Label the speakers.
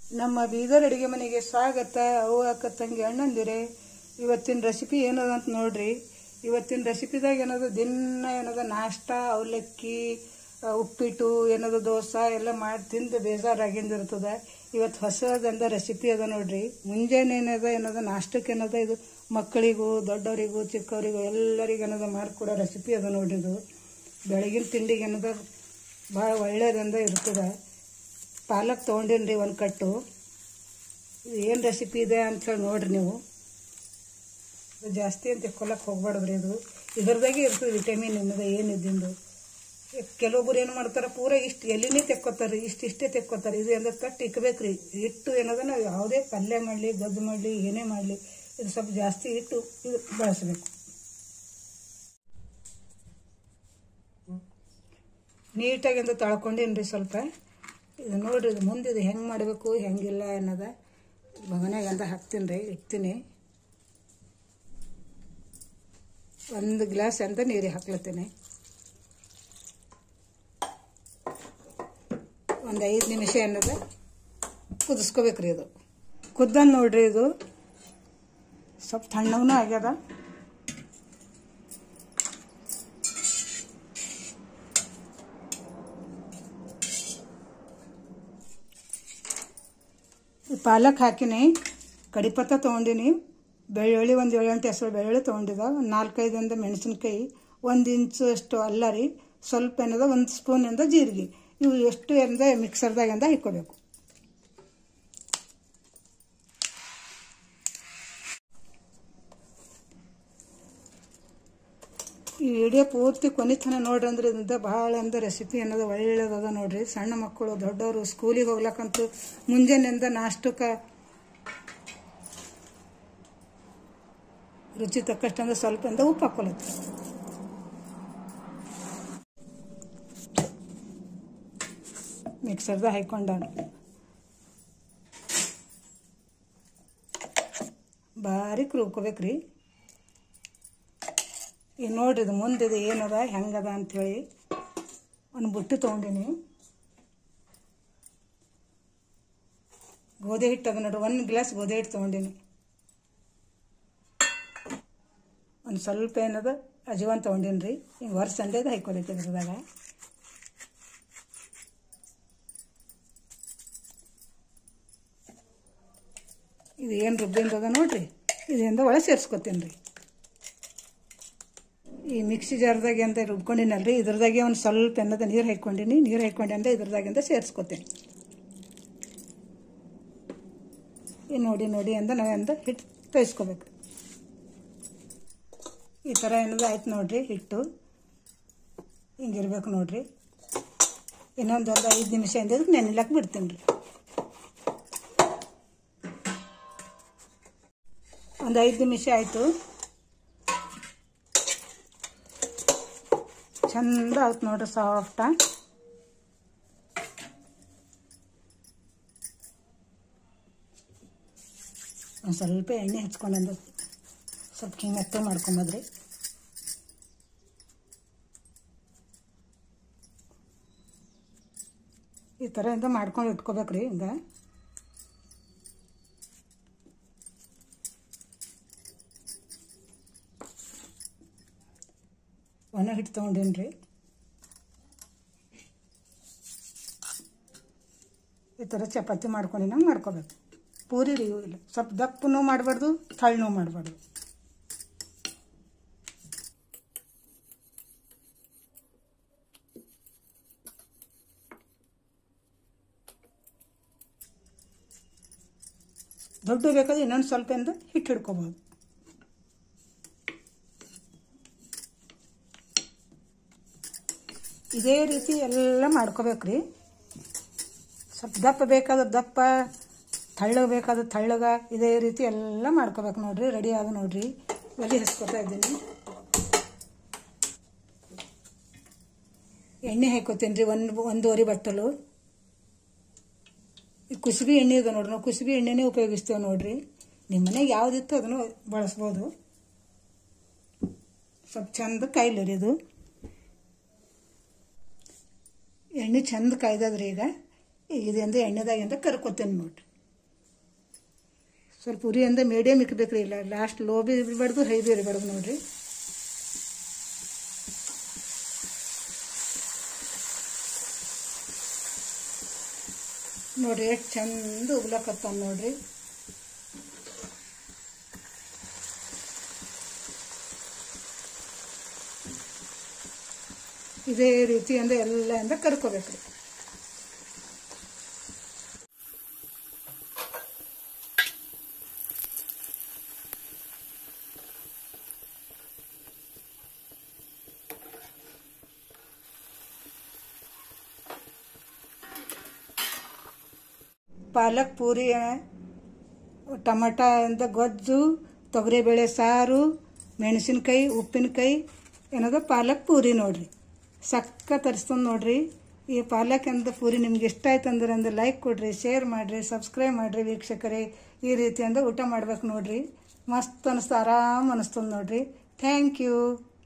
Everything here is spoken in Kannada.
Speaker 1: ನಮ್ಮ ಬೀದರ್ ಅಡುಗೆ ಮನೆಗೆ ಸ್ವಾಗತ ಅವು ಅಕ್ಕ ತಂಗಿ ಅಣ್ಣಂದಿರೆ ಇವತ್ತಿನ ರೆಸಿಪಿ ಏನದ ಅಂತ ನೋಡ್ರಿ ಇವತ್ತಿನ ರೆಸಿಪಿದಾಗ ಏನದ ದಿನ ಏನದ ನಾಷ್ಟ ಅವಲಕ್ಕಿ ಆ, ಉಪ್ಪಿಟ್ಟು ಏನದ ದೋಸೆ ಎಲ್ಲ ಮಾಡಿ ತಿಂದು ಬೇಜಾರಾಗಿಂದಿರ್ತದ ಇವತ್ತು ಹೊಸದಂದ ರೆಸಿಪಿ ಅದ ನೋಡ್ರಿ ಮುಂಜಾನೆ ಏನದ ಏನದ ನಾಷ್ಟಕ್ಕೆ ಏನದ ಇದು ಮಕ್ಕಳಿಗೂ ದೊಡ್ಡವರಿಗೂ ಚಿಕ್ಕವರಿಗೂ ಎಲ್ಲರಿಗೂ ಏನದ ಮಾಡಿಕೊಡೋ ರೆಸಿಪಿ ಅದ ನೋಡ್ರಿ ಇದು ಬೆಳಗಿನ ತಿಂಡಿಗೆ ಏನದ ಭಾಳ ಒಳ್ಳೇದಂದ ಇರ್ತದ ಪಾಲಕ್ ತೊಗೊಂಡೇನ್ರಿ ಒಂದು ಕಟ್ಟು ಇದು ಏನು ರೆಸಿಪಿ ಇದೆ ಅಂಥೇಳಿ ನೋಡ್ರಿ ನೀವು ಇದು ಜಾಸ್ತಿ ಅಂತ ತೆಕ್ಕೊಳಕ್ಕೆ ಹೋಗ್ಬಾರ್ದ್ರಿ ಇದು ಇದ್ರದಾಗೆ ಇರ್ತದೆ ವಿಟಮಿನ್ ನಿಮ್ಮದು ಏನಿದ್ದಿಂದು ಕೆಲವೊಬ್ರು ಏನು ಮಾಡ್ತಾರೆ ಪೂರ ಇಷ್ಟು ಎಲ್ಲಿನೇ ತೆಕ್ಕೋತಾರೆ ಇಷ್ಟು ಇಷ್ಟೇ ತೆಕ್ಕೋತಾರೆ ಇದು ಅಂದ್ರೆ ಕಟ್ಟು ಇಕ್ಬೇಕ್ರಿ ಇಟ್ಟು ಏನದ ನಾವು ಯಾವುದೇ ಪಲ್ಯ ಮಾಡಲಿ ಗೊಜ್ಜು ಮಾಡಲಿ ಏನೇ ಮಾಡಲಿ ಇದು ಸ್ವಲ್ಪ ಜಾಸ್ತಿ ಇಟ್ಟು ಇದು ಬಳಸಬೇಕು ನೀಟಾಗಿ ಅಂತ ತಳ್ಕೊಂಡೇನ್ರಿ ಸ್ವಲ್ಪ ಇದು ನೋಡ್ರಿ ಇದು ಮುಂದೆ ಇದು ಹೆಂಗೆ ಮಾಡಬೇಕು ಹೆಂಗಿಲ್ಲ ಅನ್ನೋದ ಭಗನ್ಯಾಗ ಅಂತ ಹಾಕ್ತೀನಿ ರೀ ಇಡ್ತೀನಿ ಒಂದು ಗ್ಲಾಸ್ ಅಂತ ನೀರಿಗೆ ಹಾಕ್ಲತ್ತೀನಿ ಒಂದು ಐದು ನಿಮಿಷ ಅನ್ನೋದು ಕುದಿಸ್ಕೋಬೇಕ್ರಿ ಇದು ಕುದ್ದಂದು ನೋಡ್ರಿ ಇದು ಸ್ವಲ್ಪ ತಣ್ಣವೂ ಆಗ್ಯದ ಈ ಪಾಲಕ್ ಹಾಕಿನಿ ಕಡಿಪತ್ತ ತೊಗೊಂಡಿನಿ ಬೆಳ್ಳುಳ್ಳಿ ಒಂದು ಏಳೆಂಟು ಹೆಸರು ಬೆಳ್ಳುಳ್ಳಿ ತೊಗೊಂಡಿದ್ದ ಒಂದು ನಾಲ್ಕೈದಿಂದ ಮೆಣಸಿನ್ಕಾಯಿ ಒಂದು ಇಂಚು ಅಷ್ಟು ಅಲ್ಲ ರೀ ಸ್ವಲ್ಪ ಏನದ ಒಂದು ಸ್ಪೂನಿಂದ ಜೀರಿಗೆ ಇವು ಎಷ್ಟು ಎಂದ ಮಿಕ್ಸರ್ದಾಗಿಂದ ಇಕ್ಕೋಬೇಕು ಈ ವಿಡಿಯೋ ಪೂರ್ತಿ ಕೊನಿತನ ನೋಡ್ರಿ ಅಂದ್ರೆ ಇದರಿಂದ ಭಾಳ ಅಂದ್ರೆ ರೆಸಿಪಿ ಅನ್ನೋದು ಒಳ್ಳೇದದ ನೋಡ್ರಿ ಸಣ್ಣ ಮಕ್ಕಳು ದೊಡ್ಡವರು ಸ್ಕೂಲಿಗೆ ಹೋಗ್ಲಕ್ಕಂತೂ ಮುಂಜಾನೆಯಿಂದ ನಾಷ್ಟಕ್ಕೆ ರುಚಿ ತಕ್ಕಷ್ಟು ಅಂದ್ರೆ ಸ್ವಲ್ಪ ಅಂದ್ರೆ ಉಪ್ಪು ಹಾಕೊಳತ್ತೆ ಮಿಕ್ಸರ್ದಾಗ ಹಾಕೊಂಡಾನ ಬಾರಿಕ್ ರುಬ್ಕೋಬೇಕ್ರಿ ಈಗ ನೋಡ್ರಿ ಇದು ಮುಂದೆ ಇದು ಏನದ ಹೆಂಗದ ಅಂಥೇಳಿ ಒಂದು ಬುಟ್ಟಿ ತೊಗೊಂಡಿನಿ ಗೋಧಿ ಹಿಟ್ಟು ಅದ ನೋಡ್ರಿ ಒಂದು ಗ್ಲಾಸ್ ಗೋಧಿ ಹಿಟ್ಟು ತೊಗೊಂಡಿನಿ ಒಂದು ಸ್ವಲ್ಪ ಏನದ ಅಜವಾನ್ ತೊಗೊಂಡೀನಿ ರೀ ಹಿಂಗೆ ವರ್ಷ ಸಂಡೇದು ಹಾಕೊಳಕ್ಕೆ ಇದ್ರದಾಗ ಇದು ಏನು ರುಬ್ಬಿಂದದ ನೋಡ್ರಿ ಇದರಿಂದ ಒಳಗೆ ಸೇರಿಸ್ಕೊತೀನಿ ರೀ ಈ ಮಿಕ್ಸಿ ಜಾರ್ದಾಗ ಅಂತ ರುಬ್ಕೊಂಡಿನಲ್ರಿ ಇದ್ರದಾಗೆ ಒಂದು ಸ್ವಲ್ಪ ಏನದ ನೀರು ಹಾಕ್ಕೊಂಡಿನಿ ನೀರು ಹಾಕ್ಕೊಂಡು ಅಂದ್ರೆ ಇದ್ರದಾಗಿಂದ ಸೇರಿಸ್ಕೊತೀನಿ ಈ ನೋಡಿ ನೋಡಿ ಅಂದ ನಾವೆಂದ ಹಿಟ್ಟು ತೋಯಿಸ್ಕೋಬೇಕು ಈ ಥರ ಏನದ ಆಯ್ತು ನೋಡ್ರಿ ಹಿಟ್ಟು ಹಿಂಗಿರ್ಬೇಕು ನೋಡ್ರಿ ಇನ್ನೊಂದು ಒಂದು ಐದು ನಿಮಿಷ ಇಂದ ನೆನೆಲಕ್ಕೆ ಬಿಡ್ತೀನಿ ರೀ ಒಂದು ಐದು ನಿಮಿಷ ಆಯಿತು ಚಂದ ಆಯ್ತು ನೋಡ್ರಿ ಸಾಫ್ಟ ಒಂದು ಸ್ವಲ್ಪ ಎಣ್ಣೆ ಹಚ್ಕೊಂಡಂದು ಸ್ವಲ್ಪ ಹಿಂಗೆ ಮೆತ್ತ ಮಾಡ್ಕೊಂಬದ್ರಿ ಈ ಥರ ಇಂದ ಮಾಡ್ಕೊಂಡು ಇಟ್ಕೋಬೇಕ್ರಿ ಹಿಂಗೆ ಒಣ ಹಿಟ್ಟು ತೊಗೊಂಡೇನಿ ರೀ ಈ ಥರ ಚಪಾತಿ ಮಾಡ್ಕೊಂಡಿನಂಗೆ ಮಾಡ್ಕೋಬೇಕು ಪೂರಿ ರೀ ಇವು ಇಲ್ಲ ಸ್ವಲ್ಪ ದಪ್ಪನೂ ಮಾಡಬಾರ್ದು ತಳ್ಳನೂ ಮಾಡಬಾರ್ದು ದೊಡ್ಡ ಬೇಕಾದ್ರೆ ಇನ್ನೊಂದು ಸ್ವಲ್ಪ ಇಂದ ಹಿಟ್ಟು ಹಿಡ್ಕೋಬೋದು ಇದೇ ರೀತಿ ಎಲ್ಲ ಮಾಡ್ಕೋಬೇಕ್ರಿ ಸ್ವಲ್ಪ ದಪ್ಪ ಬೇಕಾದ್ರೆ ದಪ್ಪ ತಳ್ಳಗ ಬೇಕಾದ್ರೆ ತಳ್ಳಗ ಇದೇ ರೀತಿ ಎಲ್ಲ ಮಾಡ್ಕೋಬೇಕು ನೋಡ್ರಿ ರೆಡಿ ಆಗ ನೋಡ್ರಿ ಒಲೆ ಹಚ್ಕೋತಾ ಇದ್ದೀನಿ ಎಣ್ಣೆ ಹಾಕೋತೀನಿ ರೀ ಒಂದು ಒಂದೂವರೆ ಬಟ್ಟಲು ಈ ಕುಸುಬಿ ಎಣ್ಣೆ ಇದೆ ನೋಡ್ರಿ ನಾವು ಕುಸುಬಿ ಎಣ್ಣೆನೇ ಉಪಯೋಗಿಸ್ತೇವೆ ನೋಡ್ರಿ ನಿಮ್ಮ ಮನೆಗೆ ಯಾವುದಿತ್ತು ಅದನ್ನು ಬಳಸ್ಬೋದು ಸ್ವಲ್ಪ ಚಂದ ಕಾಯಿಲೆ ಇದು ಎಣ್ಣೆ ಚಂದ ಕಾಯ್ದದ್ರಿ ಈಗ ಈಗ ಇದರಿಂದ ಎಣ್ಣೆದಾಗಿಂದ ಕರ್ಕೊತೇನೆ ನೋಡ್ರಿ ಸ್ವಲ್ಪ ಉರಿ ಅಂದ್ರೆ ಮೀಡಿಯಮ್ ಇಕ್ಬೇಕ್ರಿ ಇಲ್ಲ ಲಾಸ್ಟ್ ಲೋ ಬಿ ಇರಬಾರ್ದು ಹೈ ಬಿ ಇರಬಾರ್ದು ನೋಡ್ರಿ ನೋಡ್ರಿ ಎಷ್ಟು ಚಂದ ಉಗ್ಲಕತ್ತಾನ ನೋಡ್ರಿ ಇದೇ ರೀತಿ ಅಂದ್ರೆ ಎಲ್ಲ ಅಂದ್ರೆ ಕರ್ಕೋಬೇಕ್ರಿ ಪಾಲಕ್ ಪೂರಿ ಟಮಾಟ ಅಂತ ಗೊಜ್ಜು ತೊಗರಿಬೇಳೆ ಸಾರು ಮೆಣಸಿನ್ಕಾಯಿ ಉಪ್ಪಿನಕಾಯಿ ಏನದ ಪಾಲಕ್ ಪೂರಿ ನೋಡ್ರಿ ಸಕ್ಕ ತರಿಸ್ತಂದು ನೋಡ್ರಿ ಈ ಪಾಲಕ್ ಅಂತ ಪೂರಿ ನಿಮ್ಗೆ ಇಷ್ಟ ಆಯ್ತು ಅಂದ್ರೆ ಅಂದ್ರೆ ಲೈಕ್ ಕೊಡ್ರಿ ಶೇರ್ ಮಾಡಿರಿ ಸಬ್ಸ್ಕ್ರೈಬ್ ಮಾಡಿರಿ ವೀಕ್ಷಕರೇ ಈ ರೀತಿ ಅಂದ್ರೆ ಊಟ ಮಾಡ್ಬೇಕು ನೋಡ್ರಿ ಮಸ್ತ್ ಅನಿಸ್ತು ಆರಾಮ್ ಅನಿಸ್ತದೆ ನೋಡ್ರಿ ಥ್ಯಾಂಕ್ ಯು